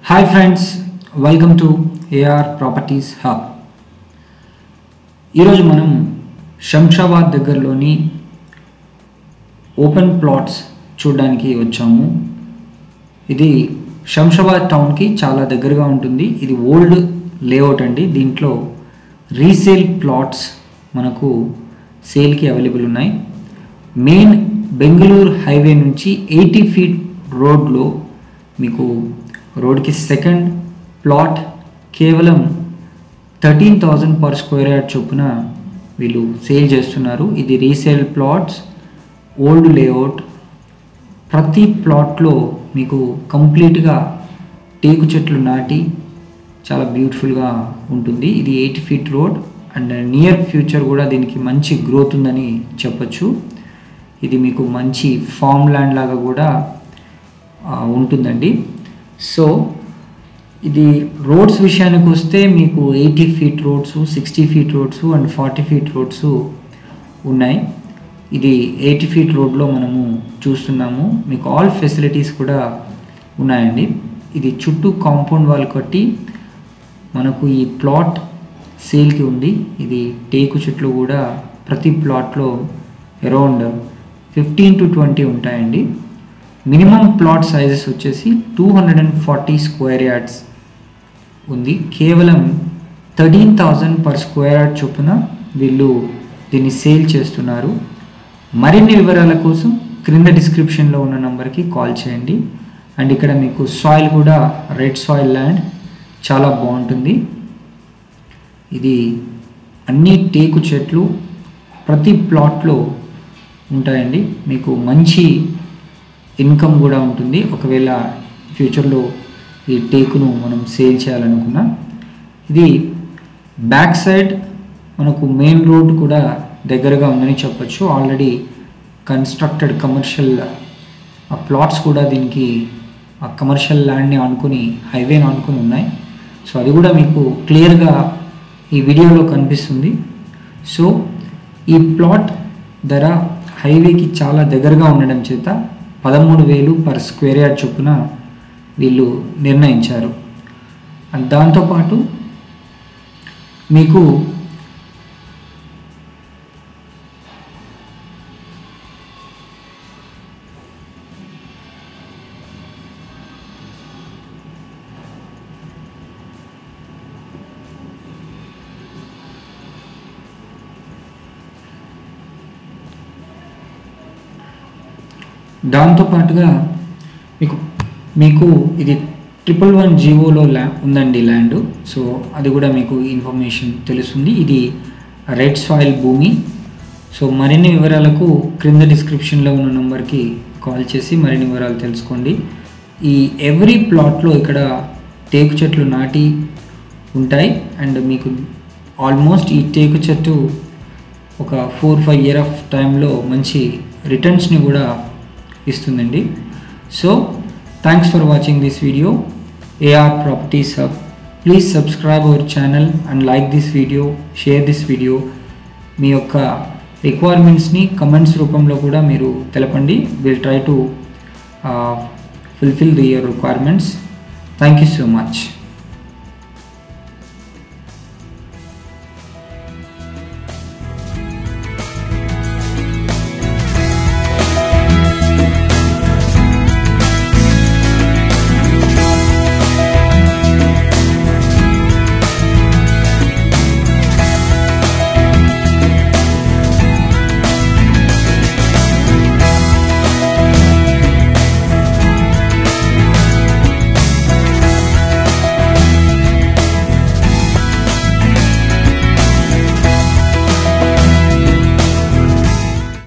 hi friends welcome to AR properties hub ఈరోజు మనం శంషాబాద్ దగ్గరలోని ఓపెన్ ప్లాట్స్ చూడడానికి వచ్చాము ఇది శంషాబాద్ టౌన్కి చాలా దగ్గరగా ఉంటుంది ఇది ఓల్డ్ లేఅవుట్ అండి దీంట్లో రీసేల్ ప్లాట్స్ మనకు సేల్కి అవైలబుల్ ఉన్నాయి మెయిన్ బెంగళూరు హైవే నుంచి ఎయిటీ ఫీట్ రోడ్లో మీకు రోడ్కి సెకండ్ ప్లాట్ కేవలం thirteen thousand per square yard చొప్పున వీళ్ళు సేల్ చేస్తున్నారు ఇది రీసేల్ ప్లాట్స్ ఓల్డ్ లేఅవుట్ ప్రతి ప్లాట్లో మీకు కంప్లీట్గా టేకు చెట్లు నాటి చాలా బ్యూటిఫుల్గా ఉంటుంది ఇది eighty feet road and near future కూడా దీనికి మంచి గ్రోత్ ఉందని చెప్పొచ్చు ఇది మీకు మంచి ఫామ్ ల్యాండ్ లాగా కూడా ఆ, ఉంటుందండి సో ఇది రోడ్స్ విషయానికి వస్తే మీకు eighty feet roads sixty feet roads and forty feet roads ఉన్నాయి ఇది ఎయిటీ ఫీట్ రోడ్లో మనము చూస్తున్నాము మీకు ఆల్ ఫెసిలిటీస్ కూడా ఉన్నాయండి ఇది చుట్టూ కాంపౌండ్ వాల్ కట్టి మనకు ఈ ప్లాట్ సేల్కి ఉంది ఇది టేకు చెట్లు కూడా ప్రతి ప్లాట్లో అరౌండ్ ఫిఫ్టీన్ టు ట్వంటీ ఉంటాయండి మినిమం ప్లాట్ సైజెస్ వచ్చేసి two hundred and forty square yards ఉంది కేవలం thirteen thousand per square yard చొప్పున వీళ్ళు దీన్ని సేల్ చేస్తున్నారు మరిన్ని వివరాల కోసం క్రింద డిస్క్రిప్షన్లో ఉన్న నంబర్కి కాల్ చేయండి అండ్ ఇక్కడ మీకు సాయిల్ కూడా రెడ్ సాయిల్ ల్యాండ్ చాలా బాగుంటుంది ఇది అన్ని టేకు చెట్లు ప్రతి ప్లాట్లో ఉంటాయండి మీకు మంచి ఇన్కమ్ కూడా ఉంటుంది ఒకవేళ ఫ్యూచర్లో ఈ టేకును మనం సేల్ చేయాలనుకున్నా ఇది బ్యాక్ సైడ్ మనకు మెయిన్ రోడ్ కూడా దగ్గరగా ఉందని చెప్పొచ్చు ఆల్రెడీ కన్స్ట్రక్టెడ్ కమర్షియల్ ప్లాట్స్ కూడా దీనికి ఆ కమర్షియల్ ల్యాండ్ని ఆనుకుని హైవేని ఆనుకుని ఉన్నాయి సో అది కూడా మీకు క్లియర్గా ఈ వీడియోలో కనిపిస్తుంది సో ఈ ప్లాట్ ధర హైవేకి చాలా దగ్గరగా ఉండడం చేత పదమూడు వేలు పర్ స్క్వేర్ యార్డ్ చొప్పున వీళ్ళు నిర్ణయించారు అండ్ దాంతోపాటు మీకు దాంతోపాటుగా మీకు మీకు ఇది ట్రిపుల్ వన్ జీవోలో ల్యా ఉందండి ల్యాండ్ సో అది కూడా మీకు ఇన్ఫర్మేషన్ తెలుస్తుంది ఇది రెడ్ సాయిల్ భూమి సో మరిన్ని వివరాలకు క్రింద డిస్క్రిప్షన్లో ఉన్న నెంబర్కి కాల్ చేసి మరిన్ని వివరాలు తెలుసుకోండి ఈ ఎవ్రీ ప్లాట్లో ఇక్కడ టేకు చెట్లు నాటి ఉంటాయి అండ్ మీకు ఆల్మోస్ట్ ఈ టేకు చెట్టు ఒక ఫోర్ ఫైవ్ ఇయర్ ఆఫ్ టైంలో మంచి రిటర్న్స్ని కూడా ఇస్తుందండి so thanks for watching this video AR properties hub please subscribe our channel and like this video share this video మీ యొక్క రిక్వైర్మెంట్స్ని కమెంట్స్ రూపంలో కూడా మీరు తెలపండి will try to fulfil the your requirements thank you so much